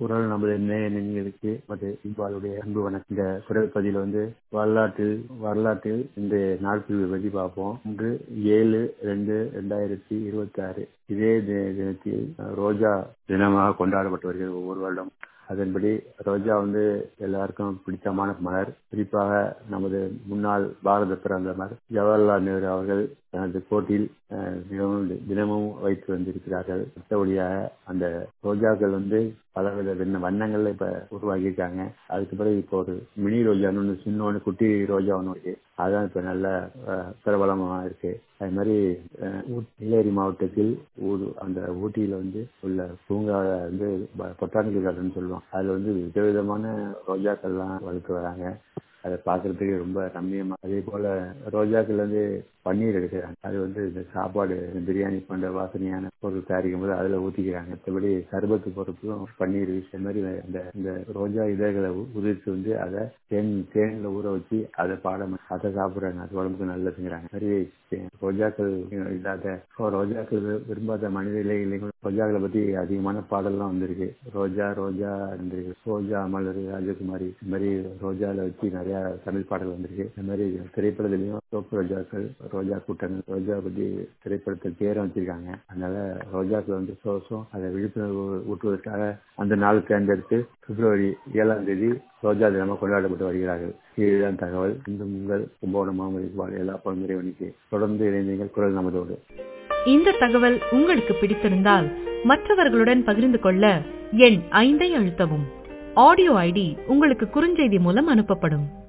குரல் நமது நேய நெஞ்சங்களுக்கு மது இவ்வாளுடைய அன்பு வணக்கம் இந்த குரல் பதிவில் வந்து வரலாற்றில் வரலாற்றில் இந்த நாட்கள் பற்றி பார்ப்போம் இன்று ஏழு ரெண்டு ரெண்டாயிரத்தி இருபத்தி ஆறு இதே தி- தினத்தில் ரோஜா தினமாக கொண்டாடப்பட்டு வருகிறது ஒவ்வொரு வருடம் அதன்படி ரோஜா வந்து எல்லாருக்கும் பிடித்தமான மலர் குறிப்பாக நமது முன்னாள் பாரத பிரதமர் ஜவஹர்லால் நேரு அவர்கள் தனது கோட்டில் அஹ், மிகவும் தினமும் வைத்து வந்திருக்கிறார்கள் மற்றபடியாக அந்த ரோஜாக்கள் வந்து பலவித வண்ண வண்ணங்கள்ல இப்ப உருவாக்கியிருக்காங்க அதுக்கு பிறகு இப்போ ஒரு மினி ரோஜான்னு ஒன்று சின்ன ஒன்று குட்டி ரோஜா ஒன்று இருக்கு அதான் இப்ப நல்ல அஹ், பிரபலமா இருக்கு அது மாதிரி அஹ், ஊ- நீலகிரி மாவட்டத்தில் ஊர் அந்த ஊட்டியில வந்து உள்ள பூங்கா வந்து பொட்டானிக்கல் கார்டன் சொல்லுவோம் அதுல வந்து விதவிதமான ரோஜாக்கள்லாம் வளர்த்து வராங்க அதை பார்க்கறதுக்கு ரொம்ப ரம்மியமா அதே போல ரோஜாக்கள் வந்து பன்னீர் எடுக்கிறாங்க அது வந்து இந்த சாப்பாடு பிரியாணி போன்ற வாசனையான பொருள் தயாரிக்கும் போது அதுல ஊத்திக்கிறாங்க மற்றபடி சர்பத்து பொறுப்பும் பன்னீர் இந்த மாதிரி இந்த இந்த ரோஜா இதழ்களை உ- உதிர்த்து வந்து அதை தேன் தேன்ல ஊற வச்சு அதை பாடம் அதை சாப்பிடுறாங்க அது உடம்புக்கு நல்லதுங்கிறாங்க அது மாதிரி தே- ரோஜாக்கள் இல்லாத இப்போ ரோஜாக்கள் வி- விரும்பாத மனித இலைகளையும் ரோஜாக்களை பத்தி அதிகமான பாடல்லாம் வந்திருக்கு ரோஜா ரோஜா வந்திருக்கு ரோஜா மலர் ராஜகுமாரி இந்த மாதிரி ரோஜால வச்சு நிறைய தமிழ் பாடல் வந்திருக்கு இந்த மாதிரி திரைப்படத்திலையும் சோப்பு ரோஜாக்கள் ரோஜா கூட்டங்கள் ரோஜா பத்தி திரைப்படத்தில் பேரும் வச்சிருக்காங்க அதனால ரோஜாக்கள் வந்து சோசம் அதை விழிப்புணர்வு ஊட்டுவதற்காக அந்த நாள் தேர்ந்தெடுத்து பிப்ரவரி ஏழாம் தேதி ரோஜா தினமாக கொண்டாடப்பட்டு வருகிறார்கள் இதுதான் தகவல் இந்த உங்கள் கும்பகோணம் மாமல்லி எல்லா பழமுறைவனுக்கு தொடர்ந்து இணைந்தீர்கள் குரல் நமதோடு இந்த தகவல் உங்களுக்கு பிடித்திருந்தால் மற்றவர்களுடன் பகிர்ந்து கொள்ள எண் ஐந்தை அழுத்தவும் ஆடியோ ஐடி உங்களுக்கு குறுஞ்செய்தி மூலம் அனுப்பப்படும்